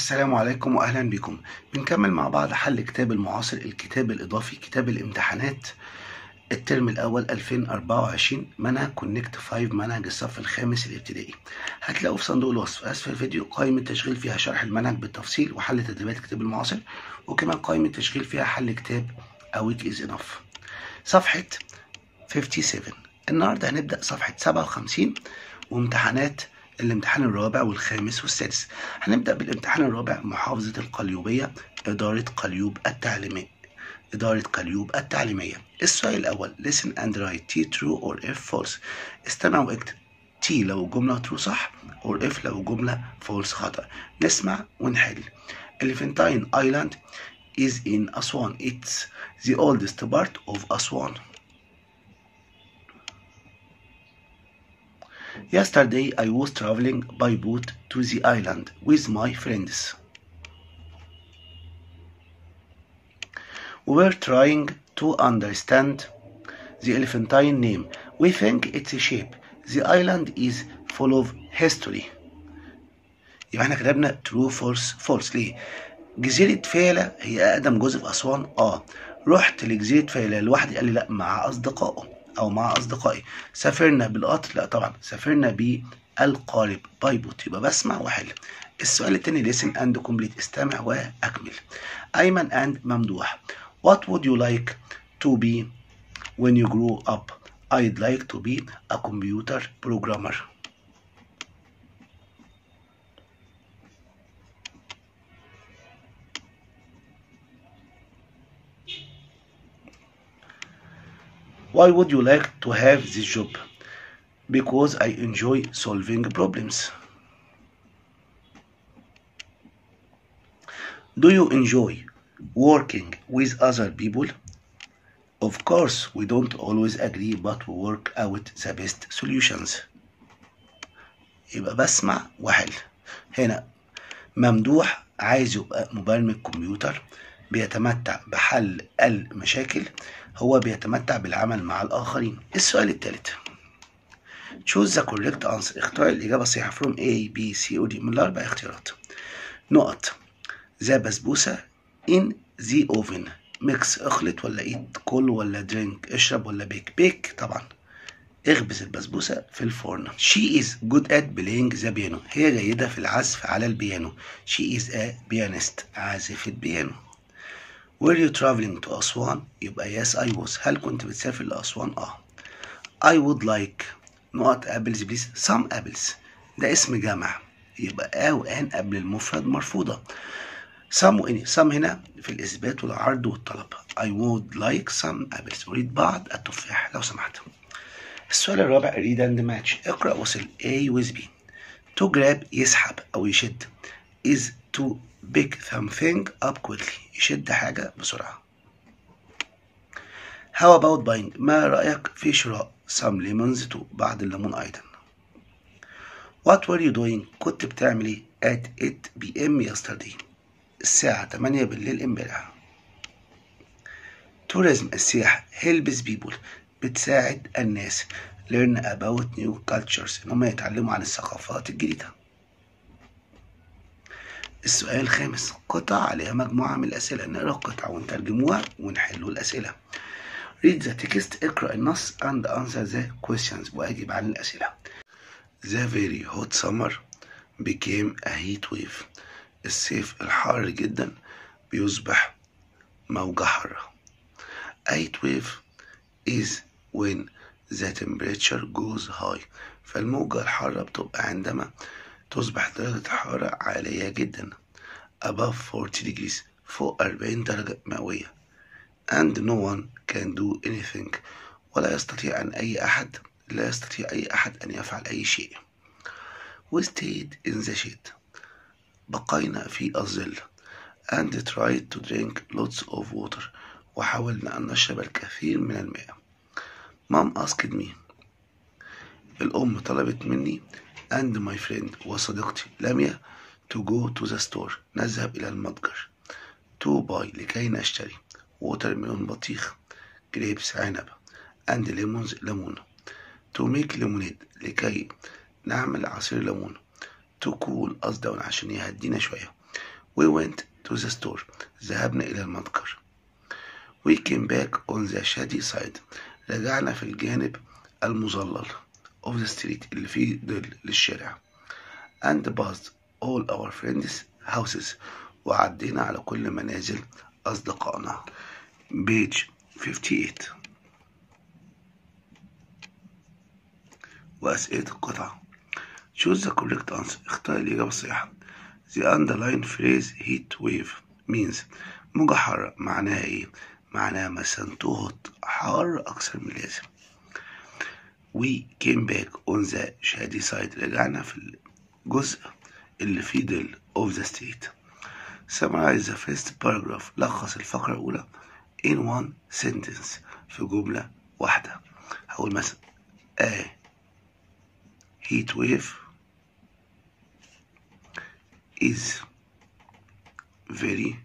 السلام عليكم واهلا بكم بنكمل مع بعض حل كتاب المعاصر الكتاب الاضافي كتاب الامتحانات الترم الاول 2024 منهج كونكت 5 منهج الصف الخامس الابتدائي هتلاقوا في صندوق الوصف اسفل الفيديو قائمه تشغيل فيها شرح المنهج بالتفصيل وحل تدريبات كتاب المعاصر وكمان قائمه تشغيل فيها حل كتاب A week is enough صفحه 57 النهارده هنبدا صفحه 57 وامتحانات الامتحان الرابع والخامس والسادس هنبدأ بالامتحان الرابع محافظة القليوبية إدارة قليوب التعليمية إدارة قليوب التعليمية السؤال الأول listen and write T true or if false استمع واكتب T لو جملة true صح or if لو جملة false خطأ نسمع ونحل Elephantine Island is in Aswan it's the oldest part of Aswan Yesterday I was traveling by boat to the island with my friends. We were trying to understand the elephantine name. We think it's a shape. The island is full of history. يبقى احنا كتبنا true false false ليه؟ جزيرة فيلة هي أقدم جزء في أسوان اه رحت لجزيرة فيلة لوحدي قال لي لا مع أصدقائه او مع اصدقائي سافرنا بالقطر لا طبعا سافرنا بالقارب باي بوت يبقى بسمع واحل السؤال التاني listen and complete استمع واكمل ايمن and ممدوح what would you like to be when you grow up I'd like to be a computer programmer Why would you like to have this job? Because I enjoy solving problems. Do you enjoy working with other people? Of course, we don't always agree, but we work out the best solutions. يبقى بسمع وحل هنا ممدوح عايز يبقى مبرمج كمبيوتر بيتمتع بحل المشاكل هو بيتمتع بالعمل مع الآخرين السؤال الثالث choose the correct answer اختار الإجابة الصحيحة from A, B, C و D من الأربع اختيارات نقط ذا بسبوسة in the oven ميكس اخلط ولا eat كل ولا درينك اشرب ولا بيك بيك طبعا اخبز البسبوسة في الفرن she is good at playing the piano هي جيدة في العزف على البيانو she is a pianist عازفة بيانو Were you traveling to أسوان؟ يبقى yes I was. هل كنت بتسافر لأسوان؟ آه. I would like نقط apples please some apples. ده اسم جمع يبقى آ وآن قبل المفرد مرفوضة. some وإني some هنا في الإثبات والعرض والطلب. I would like some apples. أريد بعض التفاح لو سمحت. السؤال الرابع read and match. اقرأ وصل A with B. To grab يسحب أو يشد is to pick something up quickly يشد حاجة بسرعة How about buying ما رأيك في شراء some lemons too بعض الليمون أيضا What were you doing كنت بتعمل ايه at 8 p.m. yesterday الساعة 8 بالليل امبارح tourism السياحة helps people بتساعد الناس learn about new cultures إنهم يتعلموا عن الثقافات الجديدة السؤال الخامس قطع عليها مجموعة من الأسئلة نقرأ القطعة ونترجموها ونحلوا الأسئلة read the text اقرأ النص and answer the questions وأجب عن الأسئلة The very hot summer became a heat wave الصيف الحار جدا بيصبح موجة حارة A heat wave is when the temperature goes high فالموجة الحارة بتبقى عندما تصبح درجة الحرارة عالية جدا above 40 degrees فوق 40 درجة مئوية and no one can do anything ولا يستطيع أن أي أحد لا يستطيع أي أحد أن يفعل أي شيء we stayed in the shade بقينا في الظل and tried to drink lots of water وحاولنا أن نشرب الكثير من الماء mom asked me الأم طلبت مني and my friend وصديقتي لميا to go to the store نذهب إلى المتجر to buy لكي نشتري watermelon بطيخ grapes عنب and lemons ليمون to make lemonade لكي نعمل عصير ليمون to cool قصدا عشان يهدينا شوية we went to the store ذهبنا إلى المتجر we came back on the shady side رجعنا في الجانب المظلل of the street اللي فيه ظل للشارع and passed all our friends houses وعدينا على كل منازل أصدقائنا page 58 وأسئلة القطعة choose the correct answer اختار الإجابة الصحيحة the underlined phrase heat wave means موجة حارة معناها إيه؟ معناها مثلا تهط حار أكثر من اللازم we came back on the shady side رجعنا في الجزء اللي فيه ظل of the street summarize the first paragraph لخص الفقرة الأولى in one sentence في جملة واحدة هقول مثلا a heat wave is very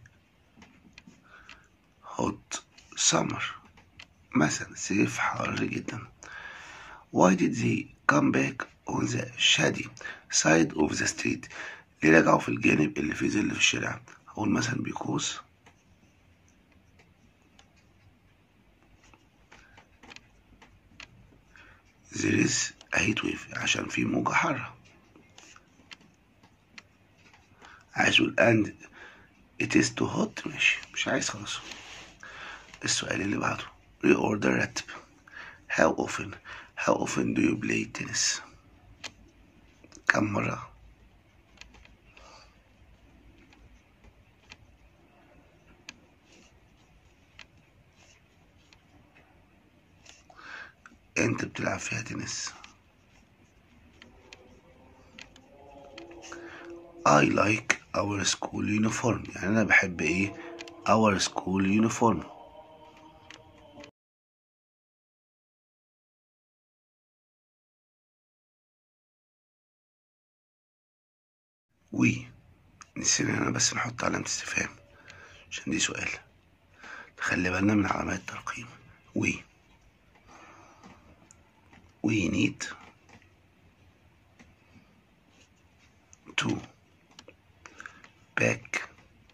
hot summer مثلا صيف حار جدا why did they come back on the shady side of the street ليه رجعوا في الجانب اللي فيه ظل في الشارع هقول مثلا because there is a heat wave عشان في موجة حارة عايز اقول and it is too hot ماشي مش عايز خلاص السؤال اللي بعده reorder رتب how often how often do you play tennis كم مرة انت بتلعب فيها تنس I like our school uniform يعني أنا بحب إيه our school uniform وي نسينا هنا بس نحط علامة استفهام عشان دي سؤال نخلي بالنا من علامات الترقيم وي we need to pack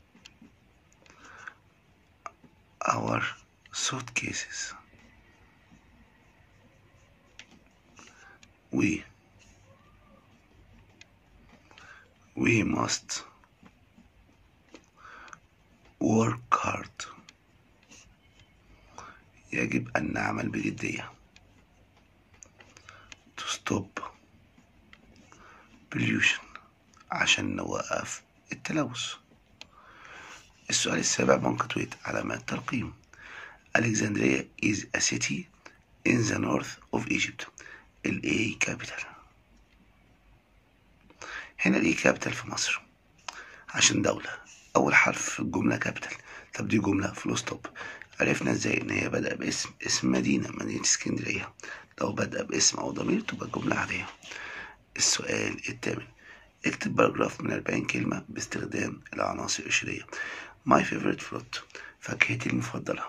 our suitcases. We we must work hard. يجب أن نعمل بجدية. To stop pollution عشان نوقف التلوث. السؤال السابع بنكتويت علامات ترقيم Alexandria is a city in the north of Egypt ال A capital هنا ال A capital في مصر عشان دولة أول حرف في الجملة capital طب دي جملة فلو ستوب عرفنا ازاي ان هي بدأ باسم اسم مدينة مدينة اسكندرية لو بدأ باسم أو ضمير تبقى جملة عادية السؤال الثامن اكتب باراجراف من 40 كلمة باستخدام العناصر الإشارية My favorite fruit فاكهتي المفضلة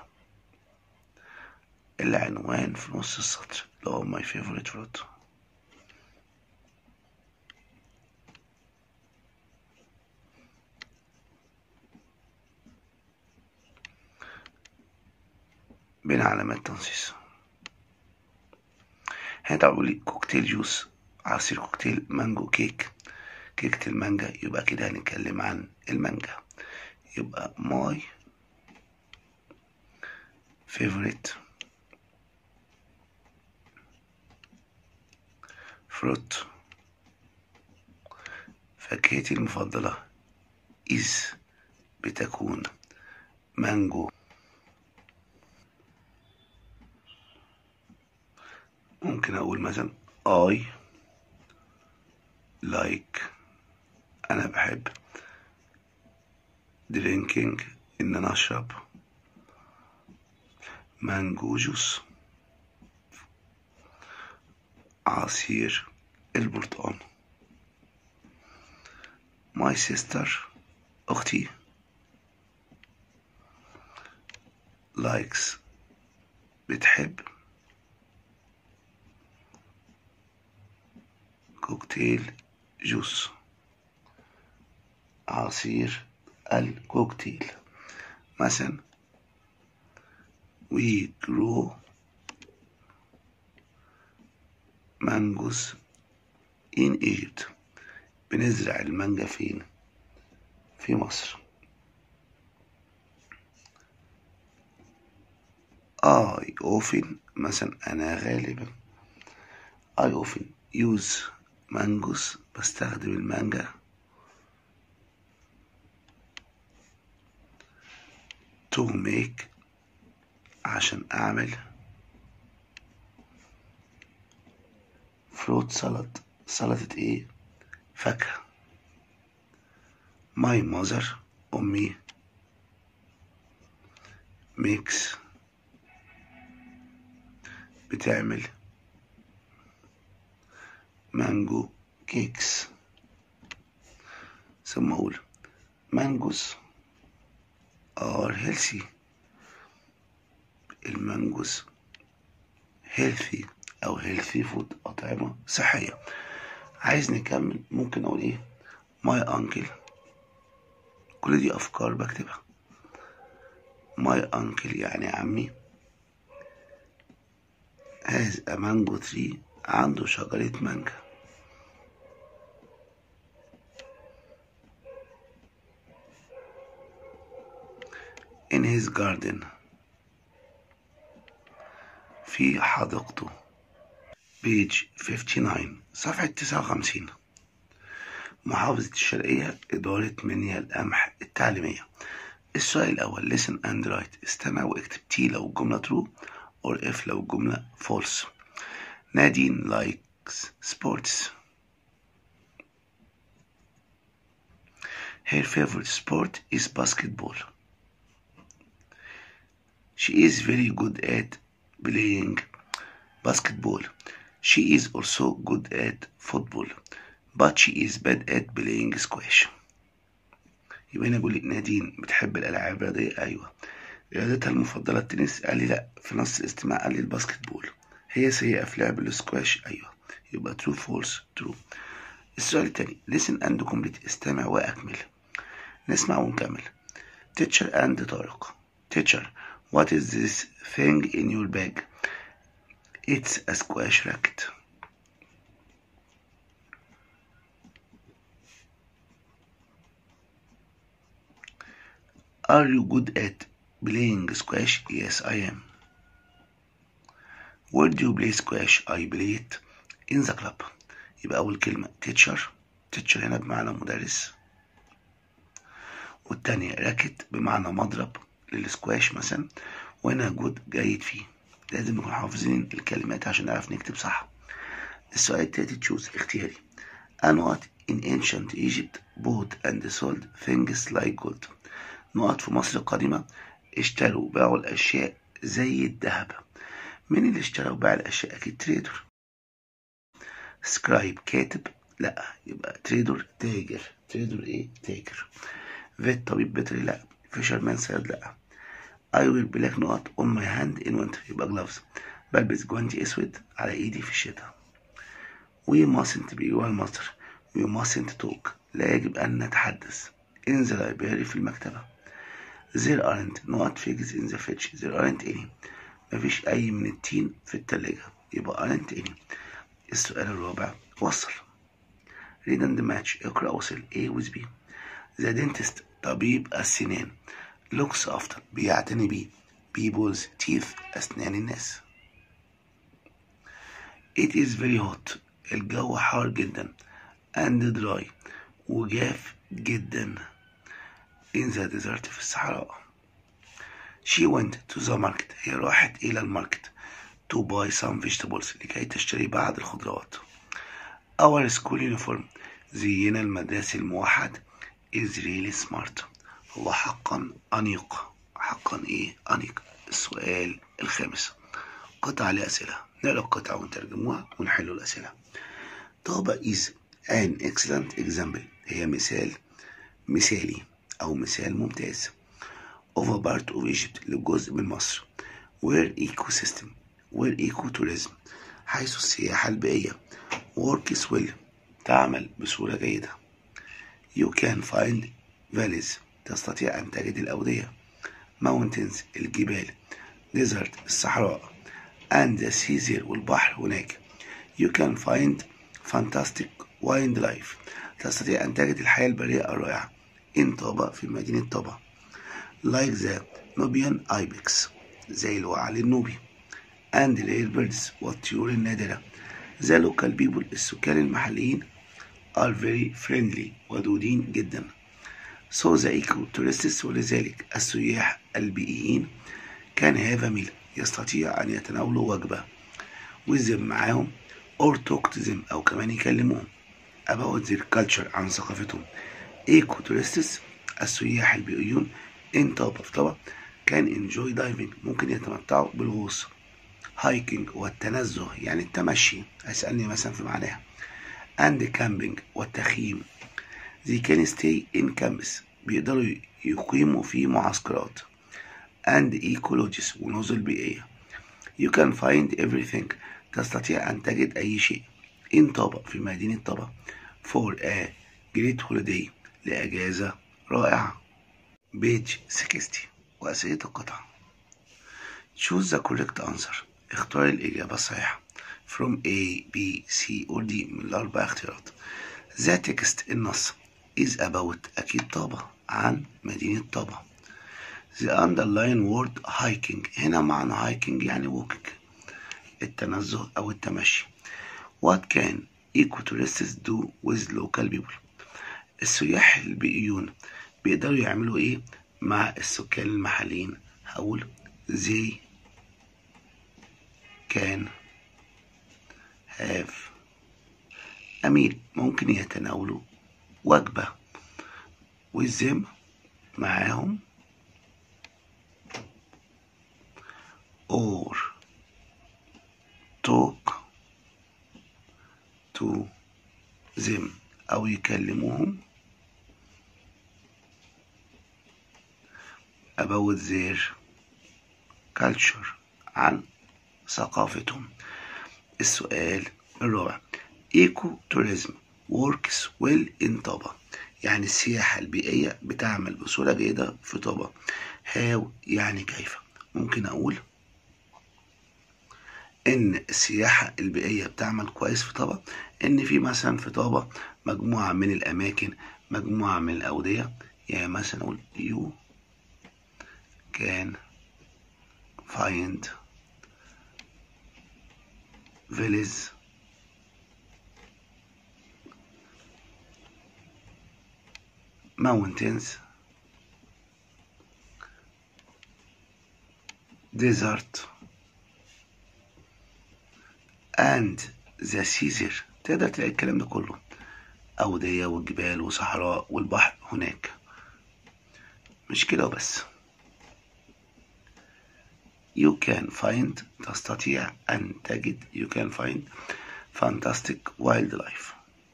العنوان في نص السطر اللي هو My favorite fruit بين علامات تنصيص هنا طبعا بيقول لي كوكتيل جوس عصير كوكتيل مانجو كيك كيكة المانجا يبقى كده هنتكلم عن المانجا يبقى my favorite fruit فاكهتي المفضلة is بتكون مانجو ممكن أقول مثلا I like أنا بحب drinking إن أنا أشرب مانجو جوس عصير البرتقال my sister أختي likes بتحب كوكتيل جوس عصير الكوكتيل مثلا we grow mangoes in Egypt بنزرع المانجا فين في مصر I often مثلا أنا غالبا I often use mangoes بستخدم المانجا to make عشان أعمل فروت سلطة سلطة إيه؟ فاكهة my mother أمي makes بتعمل مانجو كيكس ثم أقول مانجوز are healthy المانجوز healthy أو healthy food أطعمة صحية عايز نكمل ممكن أقول إيه my uncle كل دي أفكار بكتبها my uncle يعني عمي has a mango tree عنده شجرة مانجا in his garden في حديقته page 59 صفحة 59 محافظة الشرقية إدارة منيا القمح التعليمية السؤال الأول listen and write استمع واكتب تي لو الجملة true or if لو الجملة false نادين likes sports her favorite sport is basketball she is very good at playing basketball she is also good at football but she is bad at playing squash يبقى هنا بيقول لي نادين بتحب الالعاب الرياضيه ايوه رياضتها المفضله التنس قال لي لا في نص الاستماع قال لي الباسكت بول هي سيئه في لعب السكواش ايوه يبقى true false true السؤال التاني listen and complete استمع واكمل نسمع ونكمل teacher and طارق teacher what is this thing in your bag it's a squash racket Are you good at playing squash? Yes, I am. Where do you play squash? I play it in the club. يبقى أول كلمة teacher teacher هنا بمعنى مدرس والتانية راكت بمعنى مضرب للسكواش مثلا وهنا جود جيد فيه لازم نكون حافظين الكلمات عشان نعرف نكتب صح السؤال التالت تشوز اختياري أنوات in ancient Egypt bought and sold things like gold نقط في مصر القديمة اشتروا وباعوا الأشياء زي الذهب مين اللي اشترى وباع الأشياء أكيد تريدر سكرايب كاتب لا يبقى تريدر تاجر تريدر ايه تاجر فيت طبيب بيطري لا فيشرمان صياد لا I will black نقط on my hand in winter يبقى gloves بلبس جوانتي اسود على ايدي في الشتاء we mustn't be أيها master we mustn't talk لا يجب أن نتحدث in the library في المكتبة there aren't نقط figs in the fridge there aren't any مفيش أي من التين في التلاجة يبقى aren't any السؤال الرابع وصل read and match اقرأ وصل A with B the dentist طبيب السنان looks after بيعتني بيه people's teeth أسنان الناس it is very hot الجو حار جدا and dry وجاف جدا in the desert في الصحراء she went to the market هي راحت إلى الماركت to buy some vegetables لكي تشتري بعض الخضروات our school uniform زينا المدرسي الموحد is really smart هو حقا أنيق حقا إيه أنيق السؤال الخامس قطع لأسئلة نقرأ القطعة ونترجموها ونحل الأسئلة طابة is an excellent example هي مثال مثالي أو مثال ممتاز of a part of Egypt لجزء من مصر where ecosystem where ecotourism حيث السياحة البيئية works well تعمل بصورة جيدة you can find valleys تستطيع أن تجد الأودية mountains الجبال desert الصحراء and the sea there والبحر هناك you can find fantastic wildlife تستطيع أن تجد الحياة البرية الرائعة in طابة في مدينة طابة like the Nubian ibex زي الوعل النوبي and the rare birds والطيور النادرة the local people السكان المحليين are very friendly ودودين جدا so the eco-tourists ولذلك السياح البيئيين can have a meal يستطيع أن يتناولوا وجبة with them معاهم or talk to them أو كمان يكلموهم about their culture عن ثقافتهم eco-tourists السياح البيئيون in طابة في طابة can enjoy diving ممكن يتمتعوا بالغوص hiking والتنزه يعني التمشي هيسألني مثلا في معناها and camping والتخييم they can stay in camps بيقدروا يقيموا في معسكرات and ecologies ونظل بيئية you can find everything تستطيع أن تجد أي شيء in طابة في مدينة طابة for a great holiday لأجازة رائعة page 60 وأسئلة القطعة choose the correct answer اختار الإجابة الصحيحة from A, B, C or D من الأربع اختيارات the text النص is about أكيد طابة عن مدينة طابة the underline word hiking هنا معنى hiking يعني walking التنزه أو التمشي what can ecotourists do with local people السياح البيئيون بيقدروا يعملوا ايه مع السكان المحليين هقول they can have a meal ممكن يتناولوا وجبة with them معاهم or talk to them أو يكلموهم about their culture عن ثقافتهم السؤال الرابع ايكو توريزم works well in طابة يعني السياحة البيئية بتعمل بصورة جيدة في طابة how يعني كيف ممكن أقول إن السياحة البيئية بتعمل كويس في طابة إن في مثلا في طابة مجموعة من الأماكن مجموعة من الأودية يعني مثلا أقول you can find villas mountains desert and the Caesar تقدر تلاقي الكلام ده كله أودية والجبال وصحراء والبحر هناك مش كده وبس you can find تستطيع أن تجد you can find fantastic wildlife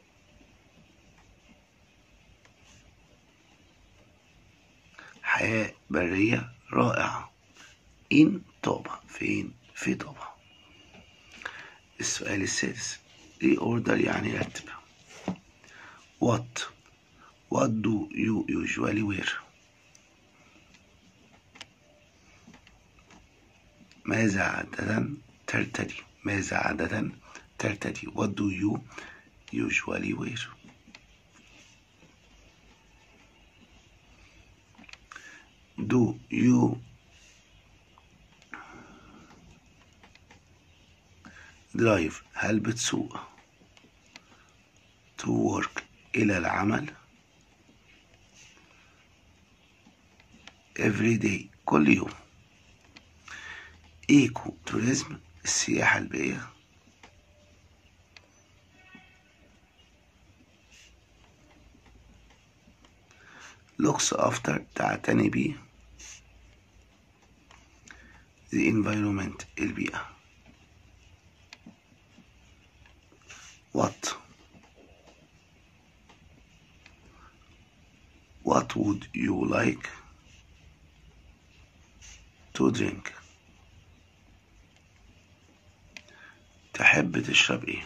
حياة برية رائعة in طابة فين في طابة السؤال السادس reorder يعني رتب what what do you usually wear ماذا عادة ترتدي ماذا عادة ترتدي what do you usually wear do you drive هل بتسوق to work إلى العمل every day كل يوم ايكو توريزم السياحة البيئية looks after تعتني بيه the environment البيئة what what would you like to drink تحب تشرب ايه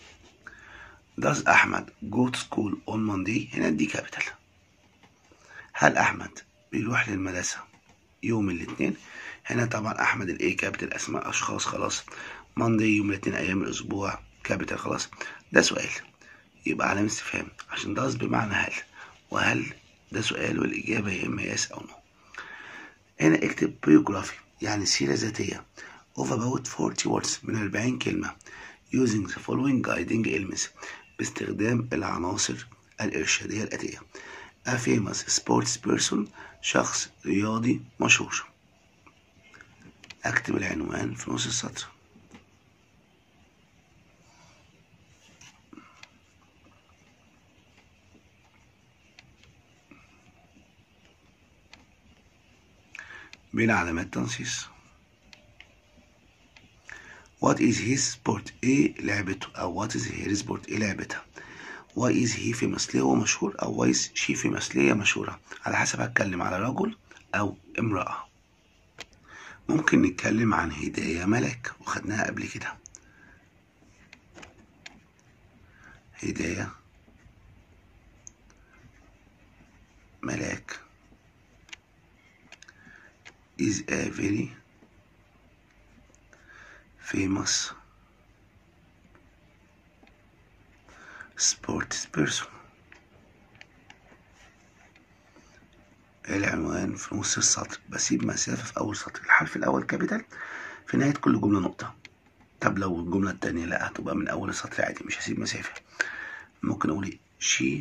does أحمد go to school on Monday هنا دي كابيتال هل أحمد بيروح للمدرسة يوم الاثنين هنا طبعا أحمد الإي كابيتال أسماء أشخاص خلاص ماندي يوم الاثنين أيام الأسبوع كابيتال خلاص ده سؤال يبقى علامة استفهام عشان ده بمعنى هل وهل ده سؤال والإجابة يا إما يس أو نو هنا اكتب biography يعني سيرة ذاتية of about 40 words من 40 كلمة using the following guiding elements باستخدام العناصر الإرشادية الآتية a famous sports person شخص رياضي مشهور أكتب العنوان في نص السطر بين علامات تنصيص What is his sport؟ ايه لعبته او what is her sport؟ ايه لعبتها Why is he famous؟ ليه هو مشهور او why is she famous؟ ليه هي مشهورة على حسب هتكلم على رجل او امرأة ممكن نتكلم عن هداية ملك وخدناها قبل كده هداية ملاك is a very famous sports person العنوان في نص السطر بسيب مسافة في أول سطر الحرف الأول كابيتال في نهاية كل جملة نقطة طب لو الجملة التانية لا هتبقى من أول السطر عادي مش هسيب مسافة ممكن أقول she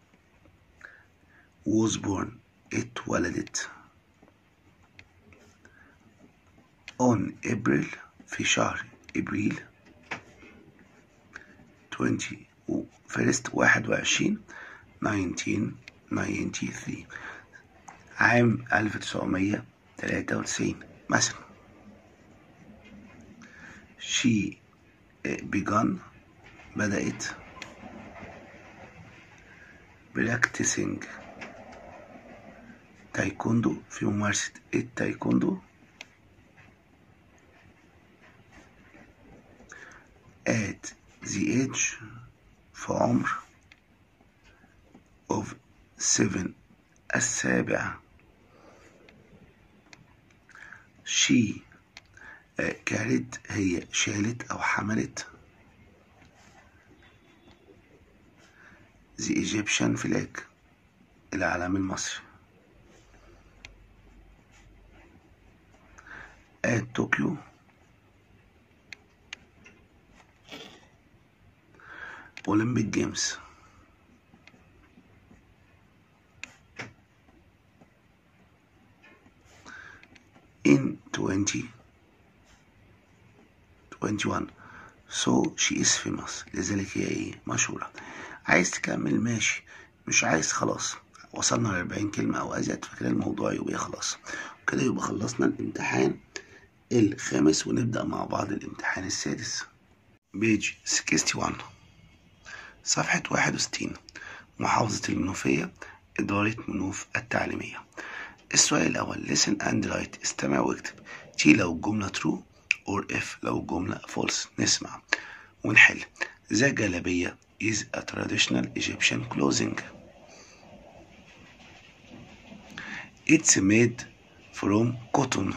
was born اتولدت on April في شهر إبريل 20 فيرست 21 1993 عام 1993 مثلا she began بدأت practicing تايكوندو في ممارسة التايكوندو at the age في عمر of seven السابع she كانت هي شالت أو حملت the Egyptian flag العلم المصري at Tokyo Olympic Games in 2021 so she is famous لذلك هي ايه مشهورة عايز تكمل ماشي مش عايز خلاص وصلنا ل 40 كلمة أو أزيد فكده الموضوع يبقى خلاص كده يبقى خلصنا الامتحان الخامس ونبدأ مع بعض الامتحان السادس بيج 61 صفحة 61 محافظة المنوفية إدارة منوف التعليمية السؤال الأول listen and write استمع واكتب تي لو الجملة true or if لو الجملة false نسمع ونحل ذا جلابية is a traditional Egyptian clothing it's made from cotton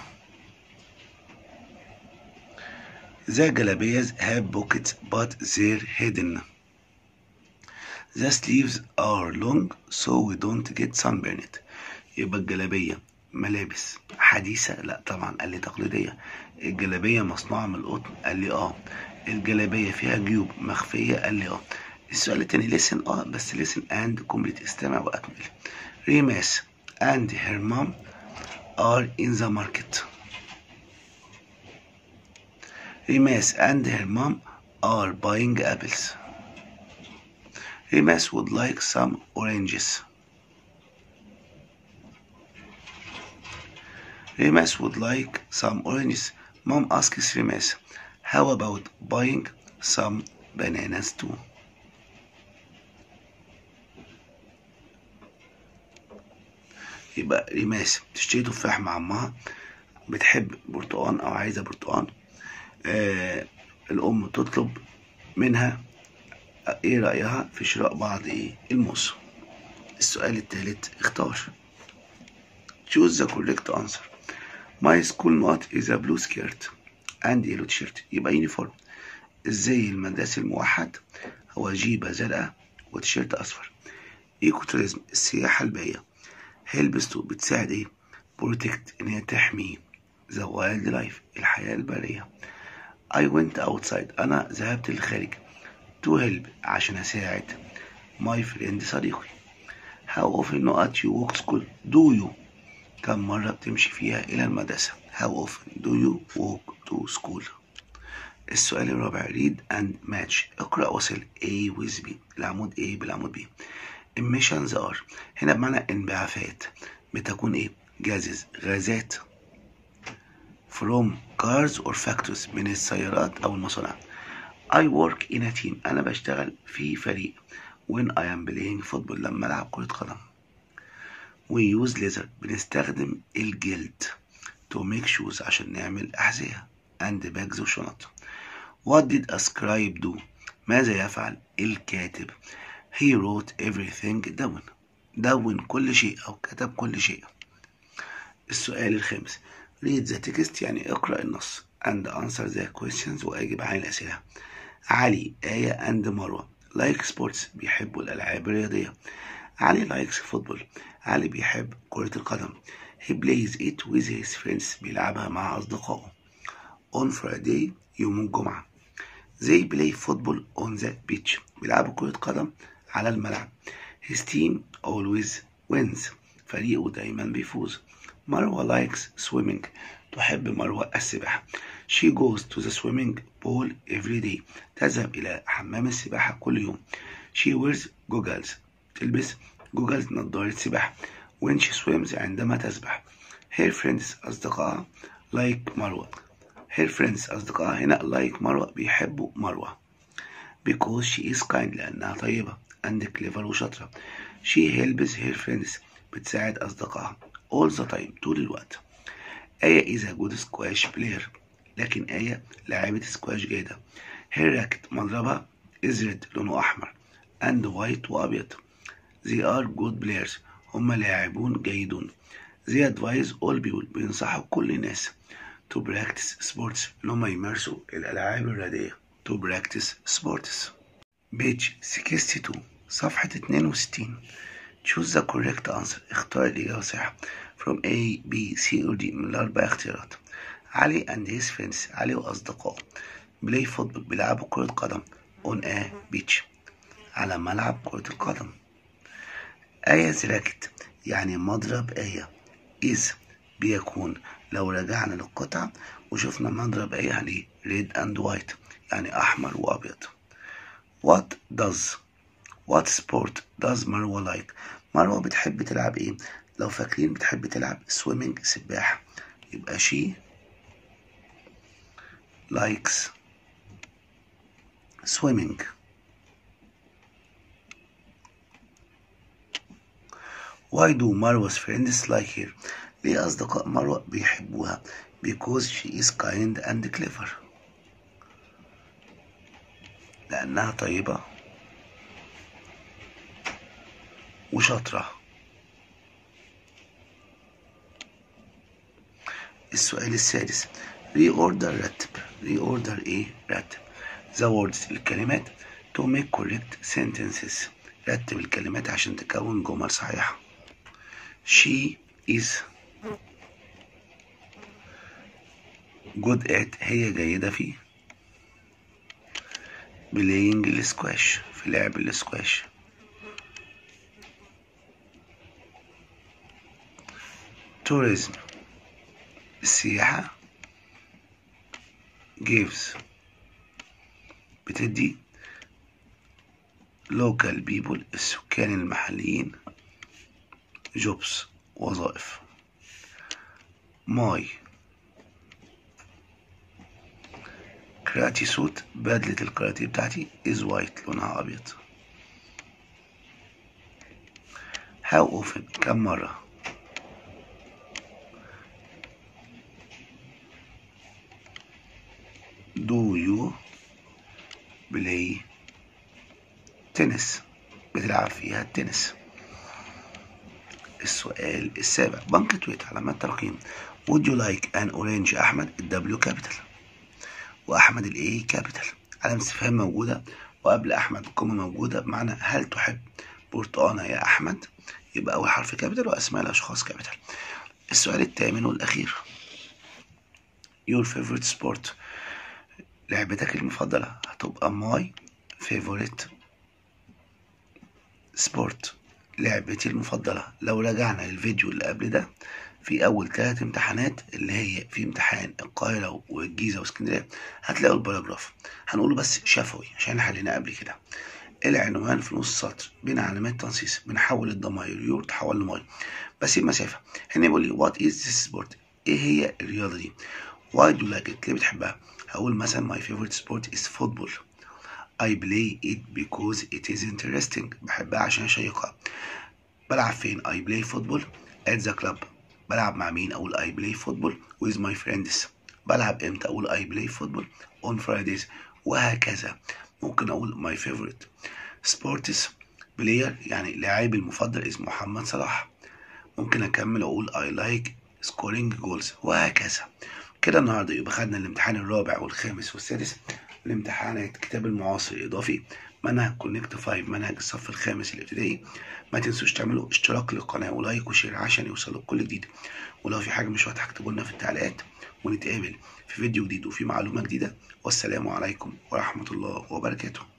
The jalabias have pockets but they're hidden. The sleeves are long so we don't get sunburned. يبقى الجلابية ملابس حديثة لا طبعا قال لي تقليدية الجلابية مصنوعة من القطن قال لي اه الجلابية فيها جيوب مخفية قال لي اه السؤال التاني listen اه بس listen and complete استمع وأكمل ريماس and her mom are in the market Rimas and her mom are buying apples. Rimas would like some oranges. Rimas would like some oranges. Mom asks Rimas, how about buying some bananas too? يبقى ريماس تشتري تفاح مع امها بتحب برتقان او عايزه برتقان آه الأم تطلب منها إيه رأيها في شراء بعض إيه الموز السؤال الثالث اختار choose the correct answer my school not is a blue skirt and yellow t-shirt يبقى يونيفورم الزي المدرسي الموحد هو جيبة زرقاء وتيشيرت أصفر ايكو توريزم السياحة البيئية هيلبس تو بتساعد ايه بروتكت ان هي تحمي ذا وايلد لايف الحياة البرية I went outside أنا ذهبت للخارج to help عشان أساعد my friend صديقي how often not you walk school do you كم مرة بتمشي فيها إلى المدرسة how often do you walk to school السؤال الرابع read and match اقرأ وصل A with B العمود A بالعمود B emissions are هنا بمعنى انبعاثات بتكون ايه gases غازات from cars or factories من السيارات أو المصانع I work in a team أنا بشتغل في فريق when I am playing football لما ألعب كرة قدم we use leather بنستخدم الجلد to make shoes عشان نعمل أحذية and bags وشنط what did a scribe do ماذا يفعل الكاتب he wrote everything down دون كل شيء أو كتب كل شيء السؤال الخامس read the text يعني اقرأ النص and answer the questions وأجب عن الأسئلة علي آية and مروة like sports بيحبوا الألعاب الرياضية علي likes football علي بيحب كرة القدم he plays it with his friends بيلعبها مع أصدقائه on Friday يوم الجمعة they play football on the beach بيلعبوا كرة قدم على الملعب his team always wins فريقه دايما بيفوز مروة likes swimming تحب مروة السباحة she goes to the swimming pool every day تذهب إلى حمام السباحة كل يوم she wears goggles تلبس جوجلز نظارة سباحة when she swims عندما تسبح her friends أصدقائها like مروة her friends أصدقائها هنا like مروة بيحبوا مروة because she is kind لأنها طيبة and clever وشاطرة she helps her friends بتساعد أصدقائها all the time طول الوقت آية is a good squash player لكن آية لاعبة سكواش جيدة her racket مضربها is red لونه أحمر and white وأبيض they are good players هم لاعبون جيدون they advise all people بينصحوا كل الناس to practice sports إن هم يمارسوا الألعاب الرياضية to practice sports page 62 صفحة 62 choose the correct answer اختار الإجابة الصحيحة from A, B, C or D من الأربع اختيارات علي and his friends علي وأصدقائه play football بيلعبوا كرة قدم on a beach على ملعب كرة القدم آية زراكت يعني مضرب آية is بيكون لو رجعنا للقطعة وشفنا مضرب آية يعني red and white يعني أحمر وأبيض what does what sport does مروة like مروة بتحب تلعب إيه لو فاكرين بتحب تلعب swimming سباحة يبقى she likes swimming Why do Marwa's friends like her? ليه أصدقاء مروة بيحبوها؟ Because she is kind and clever. لأنها طيبة وشاطرة. السؤال السادس reorder رتب reorder ايه رتب the words الكلمات to make correct sentences رتب الكلمات عشان تكون جمل صحيحة she is good at هي جيدة في playing السكواش في لعب السكواش tourism السياحة gives بتدي local people السكان المحليين jobs وظائف my كراتي سوت بدلة الكراتي بتاعتي is white لونها أبيض how often كم مرة do you play tennis بتلعب فيها التنس السؤال السابع بنكتويت علامات ترقيم would you like an orange أحمد الدبليو كابيتال وأحمد الإي كابيتال علامة استفهام موجودة وقبل أحمد كومة موجودة بمعنى هل تحب برتقانة يا أحمد يبقى أول حرف كابيتال وأسماء الأشخاص كابيتال السؤال الثامن والأخير your favorite sport لعبتك المفضلة هتبقى my favorite sport لعبتي المفضلة لو رجعنا للفيديو اللي قبل ده في أول ثلاث امتحانات اللي هي في امتحان القاهرة والجيزة واسكندرية هتلاقوا الباراجراف هنقوله بس شفوي عشان حلينا قبل كده العنوان في نص سطر بين علامات تنصيص بنحول الضمائر يور تحول لماي بسيب مسافة هنا بيقول لي وات از ذيس سبورت ايه هي الرياضة دي واي دو لايك ات ليه بتحبها هقول مثلا my favorite sport is football I play it because it is interesting بحبها عشان شيقة بلعب فين I play football at the club بلعب مع مين أقول I play football with my friends بلعب امتى أقول I play football on Fridays وهكذا ممكن أقول my favorite sports player يعني لاعبي المفضل اسمه محمد صلاح ممكن أكمل أقول I like scoring goals وهكذا كده النهارده يبقى خدنا الامتحان الرابع والخامس والسادس الامتحانات كتاب المعاصر الإضافي منهج كونكت 5 منهج الصف الخامس الابتدائي ما تنسوش تعملوا اشتراك للقناة ولايك وشير عشان يوصلوا كل جديد ولو في حاجة مش واضحة اكتبوا لنا في التعليقات ونتقابل في فيديو جديد وفي معلومة جديدة والسلام عليكم ورحمة الله وبركاته